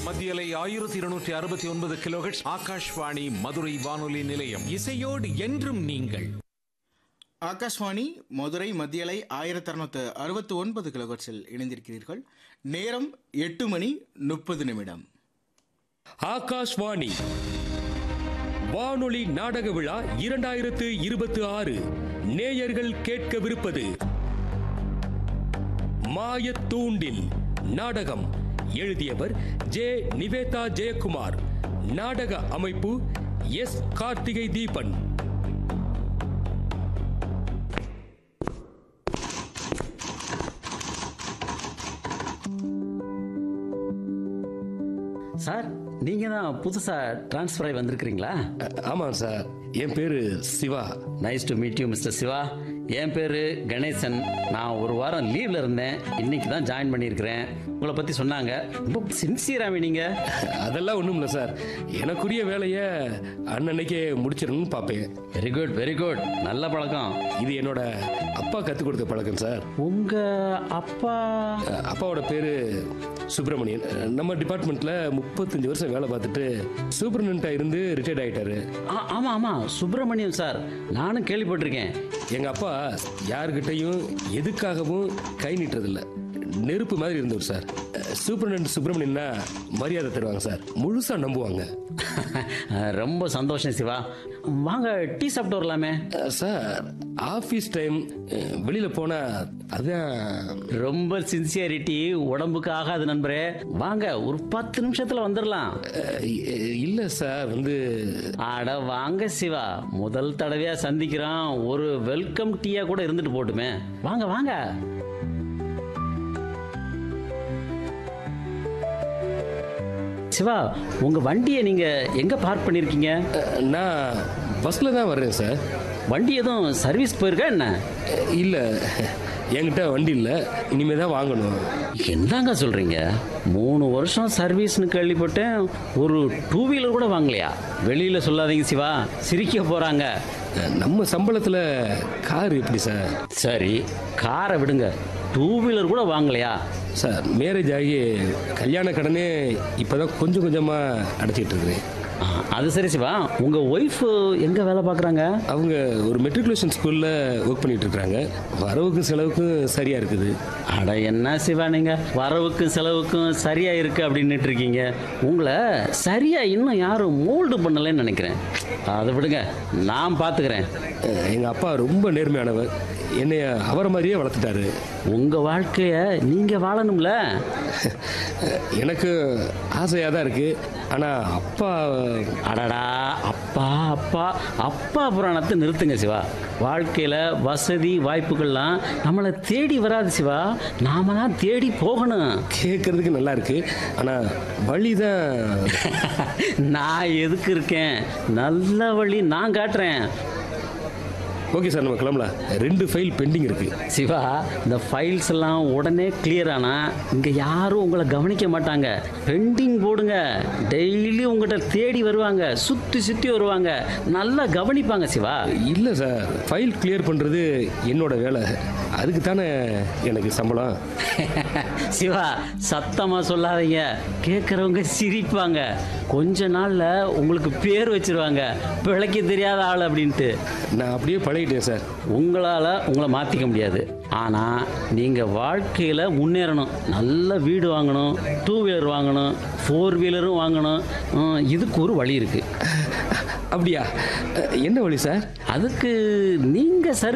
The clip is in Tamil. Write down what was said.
மத்தியலை ஆயிரத்தி இருநூற்றி அறுபத்தி ஒன்பது கிலோஹெட்ஸ் ஆகாஷ்வாணி மதுரை வானொலி நிலையம் இசையோடு என்றும் நீங்கள் ஆகாஷ்வாணி மதுரை மத்தியலை ஆயிரத்தி அறுநூத்து அறுபத்தி ஒன்பது கிலோகட்ஸில் இணைந்திருக்கிறீர்கள் நேரம் எட்டு மணி முப்பது நிமிடம் ஆகாஷ்வாணி வானொலி நாடக விழா இரண்டாயிரத்து இருபத்தி ஆறு நேயர்கள் கேட்கவிருப்பது மாயத்தூண்டில் நாடகம் எழுதியவர் ஜே நிவேதா ஜெயக்குமார் நாடக அமைப்பு எஸ் கார்த்திகை தீபன் சார் நீங்க தான் புதுசா டிரான்ஸ்ஃபர் ஆகி வந்திருக்கிறீங்களா ஆமாம் சார் என் பேரு Siva nice to meet you mister Siva என் பேரு கணேசன் நான் ஒரு வாரம் லீவ்ல இருந்தேன் இன்னைக்கு தான் ஜாயின் பண்ணியிருக்கிறேன் உங்களை பத்தி சொன்னாங்க ரொம்ப சின்சியராமே நீங்க அதெல்லாம் ஒன்றும் இல்லை சார் எனக்குரிய வேலையை அன்னன்னைக்கே முடிச்சிடணும்னு பார்ப்பேன் வெரி குட் வெரி குட் நல்ல பழக்கம் இது என்னோட அப்பா கற்றுக் கொடுத்த பழக்கம் சார் உங்க அப்பா அப்பாவோட பேரு சுப்பிரமணியன் நம்ம டிபார்ட்மெண்ட்ல முப்பத்தஞ்சு வருஷம் வேலை பார்த்துட்டு சூப்பரண்டா இருந்து ரிட்டையர்ட் ஆயிட்டாரு ஆ, ஆமா ஆமா சுப்பிரமணியம் சார் நானும் கேள்விப்பட்டிருக்கேன் எங்க அப்பா யாருக்கிட்டையும் எதுக்காகவும் கை நீட்டுறதில்ல நெருப்பு மாதிரி இருந்தவர் சார் சூப்பரண்ட் சுப்பிரமணியன்னா மரியாதை தருவாங்க சார் முழுசா நம்புவாங்க ரொம்ப சந்தோஷம் சிவா வாங்க டீ சாப்பிட்டு வரலாமே அஹ், சார் ஆஃபீஸ் டைம் வெளியில போனா அதான் ரொம்ப சின்சியரிட்டி உடம்புக்கு ஆகாது நண்பரே வாங்க ஒரு பத்து நிமிஷத்துல வந்துடலாம் அஹ், இல்ல சார் வந்து அட வாங்க சிவா முதல் தடவையா சந்திக்கிறோம் ஒரு வெல்கம் டீயா கூட இருந்துட்டு போட்டுமே வாங்க வாங்க சிவா உங்க வண்டியை நீங்க எங்க பார்க் பண்ணிருக்கீங்க அஹ், நான் பஸ்ல தான் வர்றேன் சார் வண்டி எதுவும் சர்வீஸ் போயிருக்கா என்ன அஹ், இல்ல என்கிட்ட வண்டி இல்லை இனிமே தான் வாங்கணும் என்னங்க சொல்றீங்க மூணு வருஷம் சர்வீஸ்னு கேள்விப்பட்டேன் ஒரு டூ வீலர் கூட வாங்கலையா வெளியில சொல்லாதீங்க சிவா சிரிக்க போறாங்க அஹ், நம்ம சம்பளத்துல கார் எப்படி சார் சரி காரை விடுங்க டூ வீலர் கூட வாங்கலையா சார் மேரேஜ் ஆகி கல்யாண கடனே இப்போதான் கொஞ்சம் கொஞ்சமாக அடைச்சிட்டு இருக்கிறேன் ஆ, அது சரி சிவா உங்க ஒய்ஃப் எங்க வேலை பார்க்குறாங்க அவங்க ஒரு மெட்ரிகுலேஷன் ஸ்கூலில் ஒர்க் பண்ணிட்டு இருக்காங்க வரவுக்கும் செலவுக்கும் சரியாக இருக்குது அட என்ன சிவா நீங்க வரவுக்கும் செலவுக்கும் சரியா இருக்கு அப்படின்னுட்டு இருக்கீங்க உங்களை சரியா இன்னும் யாரும் மோல்டு பண்ணலைன்னு நினைக்கிறேன் அதை விடுங்க நான் பார்த்துக்கிறேன் எங்கள் அப்பா ரொம்ப நேர்மையானவர் என்னைய அவரை மாதிரியே வளர்த்துட்டாரு உங்க வாழ்க்கைய நீங்க வாழணும்ல எனக்கு ஆசையாக தான் இருக்குது ஆனால் அப்பா அடடா அப்பா அப்பா அப்பா புராணத்தை நிறுத்துங்க சிவா வாழ்க்கையில வசதி வாய்ப்புகள்லாம் நம்மளை தேடி வராது சிவா நாம தான் தேடி போகணும் கேட்கறதுக்கு நல்லா இருக்கு ஆனால் வழி தான் நான் எதுக்கு இருக்கேன் நல்ல வழி நான் காட்டுறேன் ஓகே சார் நம்ம கிளம்பலாம் ரெண்டு ஃபைல் பெண்டிங் இருக்குது சிவா இந்த ஃபைல்ஸ் எல்லாம் உடனே கிளியர் ஆனா இங்க யாரும் உங்களை கவனிக்க மாட்டாங்க பெண்டிங் போடுங்க டெய்லி உங்ககிட்ட தேடி வருவாங்க சுத்தி சுத்தி வருவாங்க நல்லா கவனிப்பாங்க சிவா இல்லை சார் ஃபைல் கிளியர் பண்ணுறது என்னோட வேலை அதுக்கு தானே எனக்கு சம்பளம் சிவா சத்தமா சொல்லாதீங்க கேட்குறவங்க சிரிப்பாங்க கொஞ்ச நாள்ல உங்களுக்கு பேர் வச்சிருவாங்க பிழைக்க தெரியாத ஆள் அப்படின்ட்டு நான் அப்படியே பழகிட்டேன் சார் உங்களால உங்களை மாத்திக்க முடியாது ஆனா நீங்க வாழ்க்கையில முன்னேறணும் நல்ல வீடு வாங்கணும் டூ வீலர் வாங்கணும் ஃபோர் வீலரும் வாங்கணும் ஹம், இதுக்கு ஒரு வழி இருக்கு அப்படியா அஹ், என்ன வழி சார் அதுக்கு நீங்க சர்வீஸ்